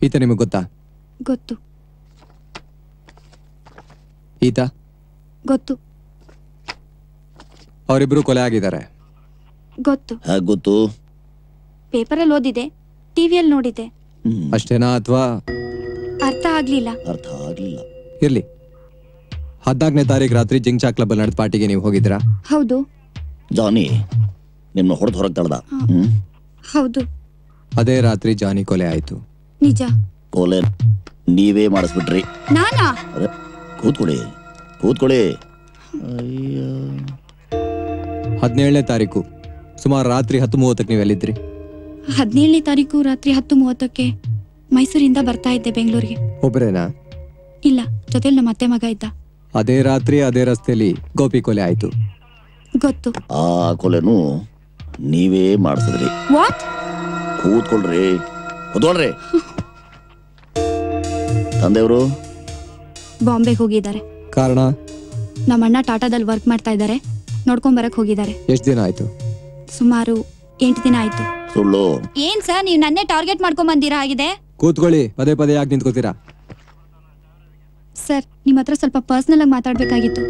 ಈತ ನಿಮಗೆ ಗೊತ್ತಾ ಗೊತ್ತು ಈತ ಗೊತ್ತು ಅವರಿಬ್ರು ಕೊಲೆ ಆಗಿದ್ದಾರೆ ಗೊತ್ತು ಹೇಗೆ ಗೊತ್ತು ಪೇಪರಲ್ಲಿ ಓದಿದೆ ಟಿವಿಯಲ್ಲಿ ನೋಡಿದೆ ಹ್ಮ್ ಅಷ್ಟೇನಾ ಅಥವಾ ಅರ್ಥ ಆಗ್ಲಿಲ್ಲ ಅರ್ಥ ಆಗ್ಲಿಲ್ಲ ಇರ್ಲಿ ಹದಿನಾಲ್ಕನೇ ತಾರೀಕು ರಾತ್ರಿ ಜಿಂಗ್ಚಾ ಕ್ಲಬ್ ಅಲ್ಲಿ ನಡೆದ ಪಾರ್ಟಿಗೆ ನೀವು ಹೋಗಿದ್ರಾ ಹೌದು ಜಾನಿ ನಿಮ್ನ ಹೊಡೆದು ಹೊರಗೆ ತಳ್ದ ಹ್ಮ್ ಹೌದು ಅದೇ ರಾತ್ರಿ ಜಾನಿ ಕೊಲೆ ಆಯ್ತು ನಿಜ ಕೋಲೆ ನೀವೇ ಮಾಡಿಸ್ಬಿಟ್ರಿ ನಾನಾ ಅರೆ ಕೂತ್ಕೊಳ್ಳಿ ಕೂತ್ಕೊಳ್ಳಿ ಅಯ್ಯೋ ಹದಿನೇಳನೇ ತಾರೀಕು ಸುಮಾರು ರಾತ್ರಿ ಹತ್ತು ಮೂವತ್ತಕ್ಕೆ ನೀವು ಎಲ್ಲಿದ್ರಿ ಹದಿನೇಳನೇ ತಾರೀಕು ರಾತ್ರಿ ಹತ್ತು ಮೂವತ್ತಕ್ಕೆ ಮೈಸೂರಿಂದ ಬರ್ತಾ ಇದ್ದೆ ಬೆಂಗಳೂರಿಗೆ ಒಬ್ಬರೇನಾ ಇಲ್ಲ ಜೊತೆಲಿ ನಮ್ಮ ಅತ್ತೆ ಮಗ ಇದ್ದ ಅದೇ ರಾತ್ರಿ ಅದೇ ರಸ್ತೆಯಲ್ಲಿ ಗೋಪಿ ಕೊಲೆ ಆಯ್ತು ಗೊತ್ತು ಆ ಕೊಲೆನೂ ನೀವೇ ಮಾಡಿಸಿದ್ರಿ ವಾಟ್ ಕೂತ್ಕೊಳ್ರಿ ಕೂತ್ಕೊಳ್ರಿ ತಂದೆಯವರು ಬಾಂಬೆಗೆ ಹೋಗಿದ್ದಾರೆ ಕಾರಣ ನಮ್ಮ ಅಣ್ಣ ಟಾಟಾದಲ್ಲಿ ವರ್ಕ್ ಮಾಡ್ತಾ ಇದ್ದಾರೆ ನೋಡ್ಕೊಂಡ್ ಬರಕ್ ಹೋಗಿದ್ದಾರೆ ಎಷ್ಟು ದಿನ ಆಯ್ತು ಸುಮಾರು ಎಂಟು ದಿನ ಆಯ್ತು ಸುಳ್ಳು ಏನ್ ಸರ್ ನೀವು ನನ್ನೇ ಟಾರ್ಗೆಟ್ ಮಾಡ್ಕೊಂಡ್ ಬಂದಿರಾ ಆಗಿದೆ ಕೂತ್ಕೊಳ್ಳಿ ಪದೇ ಪದೇ ಯಾಕೆ ನಿಂತ್ಕೋತೀರಾ ಸರ್ ನಿಮ್ಮ ಹತ್ರ ಸ್ವಲ್ಪ ಪರ್ಸನಲ್ ಆಗಿ ಮಾತಾಡ್ಬೇಕಾಗಿತ್ತು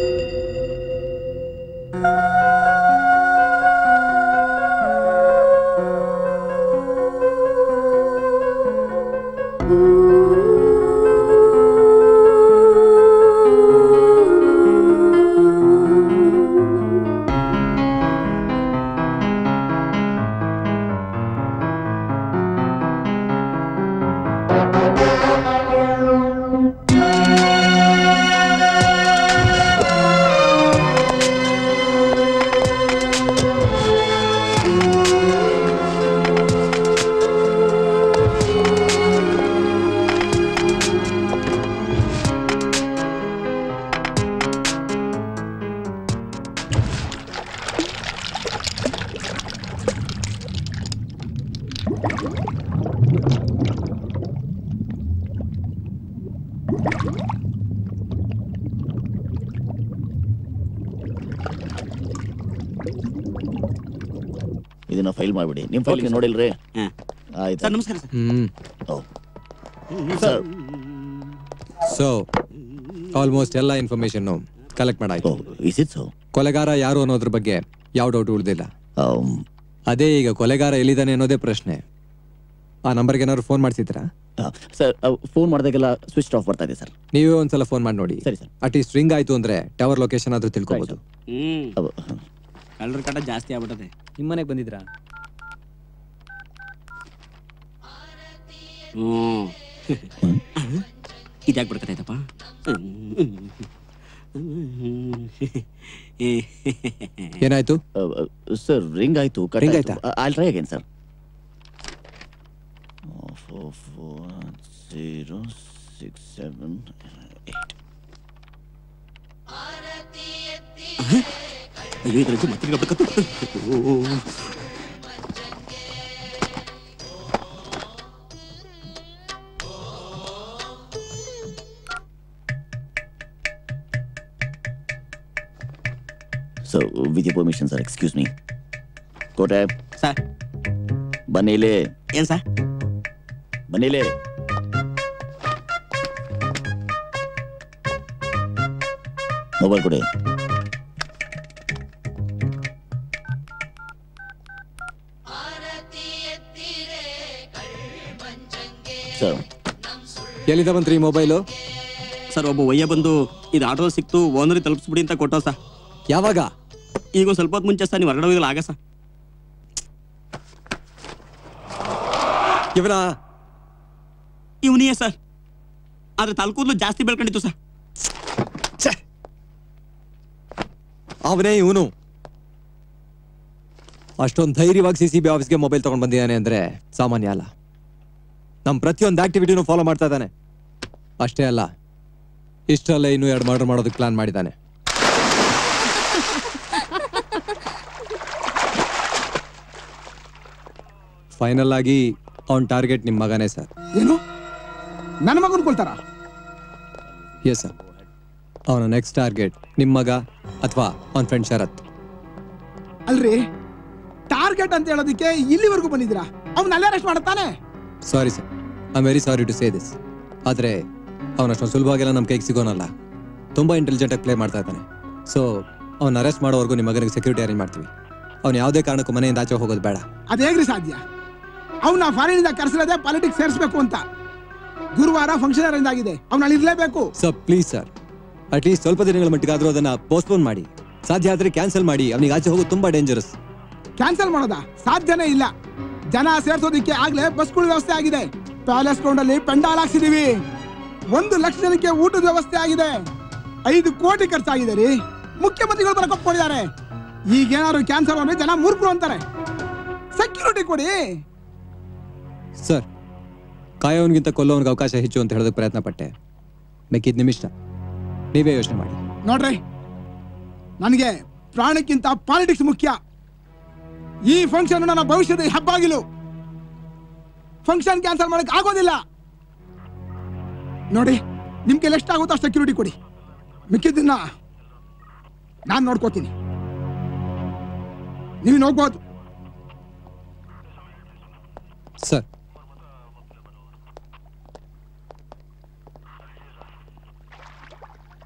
ಇದನ್ನ ಫೈಲ್ ಮಾಡ್ಬಿಡಿ ನಿಮ್ ಫೈಲ್ಗೆ ನೋಡಿಲ್ರಿ ಹಾ. ಆಯ್ತು ಸರ್ ನಮಸ್ಕಾರ sir hmm oh. Sir so almost ಎಲ್ಲ ಇನ್ಫಾರ್ಮೇಶನ್ ಕಲೆಕ್ಟ್ ಓ ಮಾಡಾಯ್ತು ಇಸ್ ಇಟ್ ಸೊ ಕೊಲೆಗಾರ ಯಾರು ಅನ್ನೋದ್ರ ಬಗ್ಗೆ ಯಾವ ಡೌಟ್ ಉಳಿದಿಲ್ಲ ಅದೇ ಈಗ ಕೊಲೆಗಾರ ಎಲ್ಲಿದ್ದಾನೆ ಅನ್ನೋದೇ ಪ್ರಶ್ನೆ ಆ ನಂಬರ್ಗೆ ಏನಾದ್ರು ಫೋನ್ ಮಾಡ್ತಿದ್ದೀರಾ ಸರ್ ಫೋನ್ ಮಾಡಿದಾಗೆಲ್ಲ ಸ್ವಿಚ್ ಆಫ್ ಬರ್ತಾ ಇದೆ ಸರ್ ನೀವೇ ಒಂದ್ಸಲ ಫೋನ್ ಮಾಡಿ ನೋಡಿ ಸರಿ ಸರ್ ಅಟ್ಲೀಸ್ಟ್ ರಿಂಗ್ ಆಯ್ತು ಅಂದ್ರೆ ಟವರ್ ಲೊಕೇಶನ್ ಆದ್ರೂ ತಿಳ್ಕೊಬಹುದು ಹ್ಮ್ ಅವ್- ಕಳ್ಳರ ಕಾಟ ಜಾಸ್ತಿ ಆಗ್ಬಿಟ್ಟದೆ ನಿಮ್ಮನೆಗೆ ಬಂದಿದ್ರಾ ಹ್ಮ್ ಇದ್ಯಾಕೆ ಬಿಡ್ಕತ್ತೈತಪ್ಪ ಏನಾಯ್ತು ಸರ್ ರಿಂಗ್ ಆಯ್ತು Ring ಆಯ್ತಾ? I'll try again sir four four zero six seven eight ಅಯ್ಯೋ ಇದ್ರಂತೂ ಮತ್ತೆ ಬಿಡ್ಕತ್ತು so with your permission sir excuse me ಕೋಟೆ ಸರ್ ಬನ್ನಿ ಇಲ್ಲಿ ಏನ್ ಸರ್ ಬನ್ನಿ ಇಲ್ಲಿ ಮೊಬೈಲ್ ಕೊಡಿ ಸರ್ ಎಲ್ಲಿಂದ ಬಂತ್ರಿ ಮೊಬೈಲು ಸರ್ ಒಬ್ಬ ಒಯ್ಯ ಬಂದು ಇದು ಆಟೋ ಸಿಕ್ತು ಓನರಿ ತಲುಪಿಸ್ಬಿಡಿ ಅಂತ ಕೊಟ್ಟೋ ಸರ್ ಯಾವಾಗ ಈಗ ಒಂದ್ ಸ್ವಲ್ಪ ಹೊತ್ತು ಮುಂಚೆ ಸರ್ ನೀವು ಹೊರಗಡೆ ಹೋಗಿಲ್ಲ ಆಗ ಸರ್ ಇವನ ಇವನೇ ಸರ್ ಆದ್ರೆ ತಲ್ಕೂದ್ಲು ಜಾಸ್ತಿ ಬೆಳ್ಕೊಂಡಿತ್ತು ಸರ್ ಅವನೇ ಇವನು ಅಷ್ಟೊಂದು ಧೈರ್ಯವಾಗಿ ಸಿ ಸಿ ಬಿ ಆಫೀಸ್ಗೆ ಮೊಬೈಲ್ ತಗೊಂಡ್ ಬಂದಿದ್ದಾನೆ ಅಂದ್ರೆ ಸಾಮಾನ್ಯ ಅಲ್ಲ ನಮ್ ಪ್ರತಿಯೊಂದು ಆಕ್ಟಿವಿಟಿನೂ ಫಾಲೋ ಮಾಡ್ತಾ ಇದ್ದಾನೆ ಅಷ್ಟೇ ಅಲ್ಲ ಇಷ್ಟರಲ್ಲೇ ಇನ್ನೂ ಎರಡು ಮರ್ಡರ್ ಮಾಡೋದಕ್ಕೆ ಪ್ಲಾನ್ ಮಾಡಿದ್ದಾನೆ ಫೈನಲ್ ಆಗಿ ಅವನ್ ಟಾರ್ಗೆಟ್ ನಿಮ್ ಮಗನೇ ಸರ್ ಏನು ನನ್ನ ಮಗನ್ ಕೊಲ್ತಾರ ಎಸ್ ಸರ್ ಅವನ ನೆಕ್ಸ್ಟ್ ಟಾರ್ಗೆಟ್ ನಿಮ್ ಮಗ ಅಥವಾ ಅವನ ಫ್ರೆಂಡ್ ಶರತ್ ಅಲ್ರಿ ಟಾರ್ಗೆಟ್ ಅಂತ ಹೇಳೋದಕ್ಕೆ ಇಲ್ಲಿವರೆಗೂ ಬಂದಿದ್ದೀರಾ ಅವ್ನ ಅಲ್ಲೇ ಅರೆಸ್ಟ್ ಮಾಡುತ್ತಾನೆ sorry sir I very sorry to say this ಆದರೆ ಅವನಷ್ಟೊಂದು ಸುಲಭವಾಗೆಲ್ಲ ನಮ್ಮ ಕೈಗೆ ಸಿಗೋನಲ್ಲ ತುಂಬ ಇಂಟೆಲಿಜೆಂಟಾಗಿ ಪ್ಲೇ ಮಾಡ್ತಾ ಇದ್ದಾನೆ ಸೊ ಅವ್ನ ಅರೆಸ್ಟ್ ಮಾಡೋವರೆಗೂ ನಿಮ್ಮ ಮಗನಿಗೆ ಸೆಕ್ಯೂರಿಟಿ ಅರೇಂಜ್ ಮಾಡ್ತೀವಿ ಅವ್ನು ಯಾವುದೇ ಕಾರಣಕ್ಕೂ ಮನೆಯಿಂದ ಆಚೆ ಹೋಗೋದು ಬೇಡ ಅದ್ ಹೇಗ್ರಿ ಸಾಧ್ಯ ಅವನ್ನ ಫಾರಿನಿಂದ ಕರೆಸಿರೋದೇ ಪಾಲಿಟಿಕ್ಸ್ ಸೇರಿಸ್ಬೇಕು ಅಂತ ಗುರುವಾರ ಫಂಕ್ಷನ್ ಅರೇಂಜ್ ಆಗಿದೆ ಅವ್ನ ಅಲ್ಲಿ ಇರ್ಲೇಬೇಕು ಸರ್ ಪ್ಲೀಸ್ ಸರ್ ಅಟ್ಲೀಸ್ಟ್ ಸ್ವಲ್ಪ ದಿನಗಳ ಮಟ್ಟಿಗಾದರೂ ಅದನ್ನ ಪೋಸ್ಟ್ಪೋನ್ ಮಾಡಿ ಸಾಧ್ಯ ಆದರೆ ಕ್ಯಾನ್ಸಲ್ ಮಾಡಿ ಅವನಿಗೆ ಆಚೆ ಹೋಗೋದು ತುಂಬಾ ಡೇಂಜರಸ್ ಕ್ಯಾನ್ಸಲ್ ಮಾಡೋದಾ ಸಾಧ್ಯನೇ ಇಲ್ಲ ಜನ ಸೇರ್ಸೋದಕ್ಕೆ ಆಗ್ಲೇ ಬಸ್ಗಳ ವ್ಯವಸ್ಥೆ ಆಗಿದೆ ಪ್ಯಾಲೇಸ್ ಗ್ರೌಂಡ್ ಅಲ್ಲಿ ಪೆಂಡಾಲ್ ಹಾಕ್ಸಿದೀವಿ ಒಂದು ಲಕ್ಷ ಜನಕ್ಕೆ ಊಟದ ವ್ಯವಸ್ಥೆ ಆಗಿದೆ ಐದು ಕೋಟಿ ಖರ್ಚಾಗಿದೆ ರೀ ಮುಖ್ಯಮಂತ್ರಿಗಳು ಬರಕ್ ಒಪ್ಕೊಂಡಿದ್ದಾರೆ ಈಗೇನಾದ್ರು ಕ್ಯಾನ್ಸಲ್ ಅಂದ್ರೆ ಜನ ಮೂರ್ಖರು ಅಂತಾರೆ ಸೆಕ್ಯೂರಿಟಿ ಕೊಡಿ ಸರ್ ಕಾಯೋನ್ಗಿಂತ ಕೊಲ್ಲೋನ್ಗೆ ಅವಕಾಶ ಹೆಚ್ಚು ಅಂತ ಹೇಳೋದಕ್ಕೆ ಪ್ರಯತ್ನ ಪಟ್ಟೆ ಮೆಕ್ಕಿದ ನಿಮಿಷ ನೀವೇ ಯೋಚನೆ ಮಾಡಿ ನೋಡ್ರಿ ನನಗೆ ಪ್ರಾಣಕ್ಕಿಂತ ಪಾಲಿಟಿಕ್ಸ್ ಮುಖ್ಯ ಈ ಫಂಕ್ಷನ್ ನನ್ನ ಭವಿಷ್ಯದ ಹೆಬ್ಬಾಗಿಲು ಫಂಕ್ಷನ್ ಕ್ಯಾನ್ಸಲ್ ಮಾಡಕ್ ಆಗೋದಿಲ್ಲ ನೋಡಿ ನಿಮ್ ಕೈಲಿ ಎಷ್ಟಾಗುತ್ತೋ ಅಷ್ಟು ಸೆಕ್ಯೂರಿಟಿ ಕೊಡಿ ಮಿಕ್ಕಿದ್ದನ್ನ ನಾನು ನೋಡ್ಕೋತೀನಿ ನೀವು ಹೋಗ್ಬೋದು ಸರ್